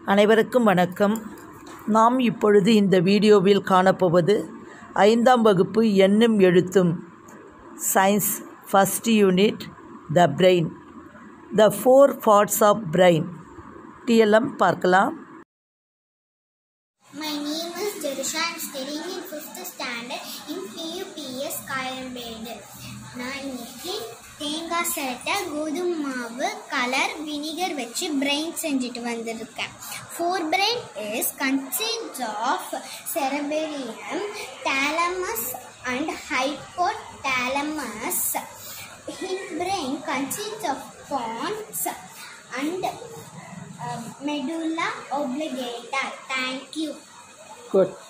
அனைவருக்கும் வணக்கம் நாம் இப்பொழுது இந்த வீடியோவில் காணப்போவது ஐந்தாம் வகுப்பு எண்ணும் எழுத்தும் science first unit the brain the four parts of brain TLM பார்க்கலாம் My name is Jerusha. I'm studying in 5th standard in PUPS Koyambedu நான் இன்னைக்கு தேங்காய் சிரட்டை கோதுமை மாவு கலர் வினிகர் வச்சு பிரெயின் செஞ்சுட்டு வந்திருக்கேன் four brain is consist of cerebrum thalamus and hypothalamus his brain consists of pons and uh, medulla oblongata thank you good